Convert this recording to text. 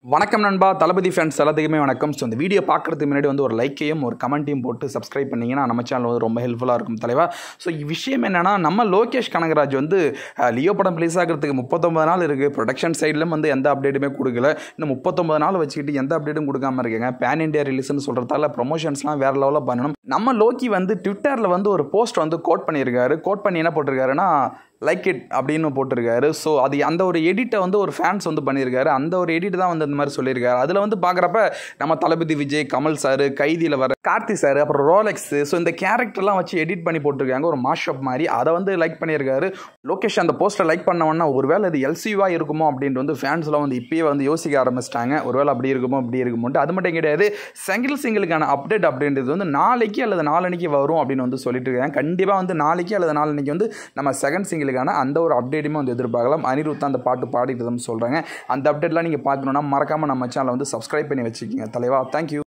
வணக்கம் நண்பா தளபதி ஃபேன்ஸ் எல்லாத்துக்குமே வணக்கம் ஸோ இந்த வீடியோ பார்க்குறதுக்கு முன்னாடி வந்து ஒரு லைக்கையும் ஒரு கமெண்ட்டையும் போட்டு சப்ஸ்கிரைப் பண்ணிங்கன்னா நம்ம சேனல் வந்து ரொம்ப ஹெல்ப்ஃபுல்லாக இருக்கும் தலைவா ஸோ விஷயம் என்னென்னா நம்ம லோகேஷ் கனகராஜ் வந்து அஹ், லியோ படம் ரிலீஸ் ஆகிறதுக்கு முப்பத்தொம்பது நாள் இருக்குது ப்ரொடக்ஷன் சைட்லேயும் வந்து எந்த அப்டேட்டுமே கொடுக்கல இன்னும் முப்பத்தொம்பது நாள் வச்சுக்கிட்டு எந்த அப்டேட்டும் கொடுக்காம இருக்காங்க பேன் இண்டியா ரிலீஸ்னு சொல்கிறதால ப்ரொமோஷன்ஸ்லாம் வேறு லெவலில் பண்ணணும் நம்ம லோக்கி வந்து ட்விட்டரில் வந்து ஒரு போஸ்ட் வந்து கோட் பண்ணியிருக்காரு கோட் பண்ணி என்ன போட்டிருக்காருன்னா லைக் இட் அப்படின்னு போட்டிருக்காரு ஸோ அது அந்த ஒரு எடிட்டை வந்து ஒரு ஃபேன்ஸ் வந்து பண்ணியிருக்காரு அந்த ஒரு எடிட் தான் வந்து இந்த மாதிரி சொல்லியிருக்காரு அதில் வந்து பார்க்குறப்ப நம்ம தளபதி விஜய் கமல் சார் கைதியில் வர கார்த்தி சார் அப்புறம் ரோலெக்ஸ் ஸோ இந்த கேரக்டர்லாம் வச்சு எடிட் பண்ணி போட்டிருக்காங்க ஒரு மாஷப் மாதிரி அதை வந்து லைக் பண்ணியிருக்காரு லோகேஷ் அந்த போஸ்ட்டை லைக் பண்ணவொன்னா ஒருவேளை இது எல்சிவாக இருக்குமோ அப்படின்ட்டு வந்து ஃபேன்ஸ்லாம் வந்து இப்பயே வந்து யோசிக்க ஆரம்பிச்சிட்டாங்க ஒருவேளை அப்படி இருக்குமோ அப்படி இருக்குமோன்ட்டு அது மட்டும் கிடையாது செங்கில் சிங்கிளுக்கான அப்டேட் அப்படின்றது வந்து நாளைக்கு அல்லது நாளன்னைக்கு வரும் அப்படின்னு வந்து சொல்லிட்டு இருக்காங்க கண்டிப்பாக வந்து நாளைக்கு அல்லது நாளன்னைக்கு வந்து நம்ம செகண்ட் சிங்கிளுக்கான அந்த ஒரு அப்டேட்டுமே வந்து எதிர்பார்க்கலாம் அனிருத் அந்த பாட்டு பாடிட்டு சொல்கிறாங்க அந்த அப்டேட்லாம் நீங்கள் பார்க்கணுன்னா மறக்காமல் நம்ம சேனலை வந்து சப்ஸ்கிரைப் பண்ணி வச்சுக்கோங்க தலைவா தேங்க்யூ